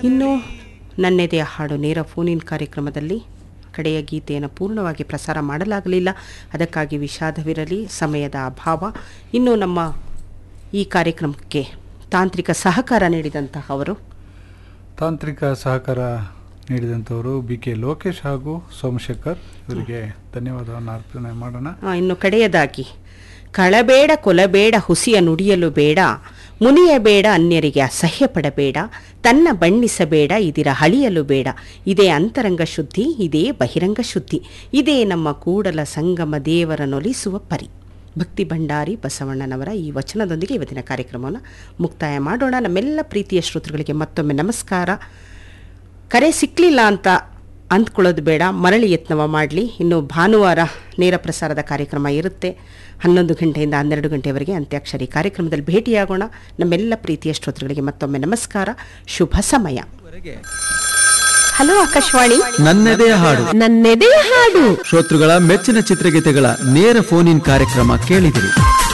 ಇನ್ನು ನನ್ನೆದೆಯ ಹಾಡು ನೇರ ಫೋನಿನ್ ಕಾರ್ಯಕ್ರಮದಲ್ಲಿ ಕಡೆಯ ಗೀತೆಯನ್ನು ಪೂರ್ಣವಾಗಿ ಪ್ರಸಾರ ಮಾಡಲಾಗಲಿಲ್ಲ ಅದಕ್ಕಾಗಿ ವಿಷಾದವಿರಲಿ ಸಮಯದ ಅಭಾವ ಇನ್ನು ನಮ್ಮ ಈ ಕಾರ್ಯಕ್ರಮಕ್ಕೆ ತಾಂತ್ರಿಕ ಸಹಕಾರ ನೀಡಿದಂತಹ ಅವರು ತಾಂತ್ರಿಕ ಸಹಕಾರ ನೀಡಿದಂಥವರು ಬಿ ಕೆ ಲೋಕೇಶ್ ಹಾಗೂ ಸೋಮಶೇಖರ್ ಇವರಿಗೆ ಧನ್ಯವಾದವನ್ನು ಅರ್ಪಣೆ ಮಾಡೋಣ ಆ, ಇನ್ನು ಕಡೆಯದಾಗಿ ಕಳಬೇಡ ಕೊಲಬೇಡ ಹುಸಿಯ ನುಡಿಯಲು ಬೇಡ ಮುನಿಯಬೇಡ ಅನ್ಯರಿಗೆ ಅಸಹ್ಯ ಪಡಬೇಡ ತನ್ನ ಬಣ್ಣಿಸಬೇಡ ಇದಿರ ಹಳಿಯಲು ಬೇಡ ಇದೇ ಅಂತರಂಗ ಶುದ್ಧಿ ಇದೇ ಬಹಿರಂಗ ಶುದ್ಧಿ ಇದೇ ನಮ್ಮ ಕೂಡಲ ಸಂಗಮ ದೇವರ ನೊಲಿಸುವ ಪರಿ ಭಕ್ತಿ ಭಂಡಾರಿ ಬಸವಣ್ಣನವರ ಈ ವಚನದೊಂದಿಗೆ ಇವತ್ತಿನ ಕಾರ್ಯಕ್ರಮವನ್ನು ಮುಕ್ತಾಯ ಮಾಡೋಣ ನಮ್ಮೆಲ್ಲ ಪ್ರೀತಿಯ ಶ್ರೋತೃಗಳಿಗೆ ಮತ್ತೊಮ್ಮೆ ನಮಸ್ಕಾರ ಕರೆ ಸಿಕ್ಕಲಿಲ್ಲ ಅಂತ ಅಂದ್ಕೊಳ್ಳೋದು ಬೇಡ ಮರಳಿ ಯತ್ನವ ಮಾಡಲಿ ಇನ್ನು ಭಾನುವಾರ ನೇರ ಪ್ರಸಾರದ ಕಾರ್ಯಕ್ರಮ ಇರುತ್ತೆ ಹನ್ನೊಂದು ಗಂಟೆಯಿಂದ ಹನ್ನೆರಡು ಗಂಟೆವರೆಗೆ ಅಂತ್ಯಾಕ್ಷರಿ ಕಾರ್ಯಕ್ರಮದಲ್ಲಿ ಭೇಟಿಯಾಗೋಣ ನಮ್ಮೆಲ್ಲ ಪ್ರೀತಿಯ ಶ್ರೋತೃಗಳಿಗೆ ಮತ್ತೊಮ್ಮೆ ನಮಸ್ಕಾರ ಶುಭ ಸಮಯ ಹಲೋ ಆಕಾಶವಾಣಿ ನನ್ನೆದೆಯ ಹಾಡು ನನ್ನೆದೆಯ ಹಾಡು ಶ್ರೋತೃಗಳ ಮೆಚ್ಚಿನ ಚಿತ್ರಗೀತೆಗಳ ನೇರ ಫೋನ್ ಇನ್ ಕಾರ್ಯಕ್ರಮ ಕೇಳಿದಿರಿ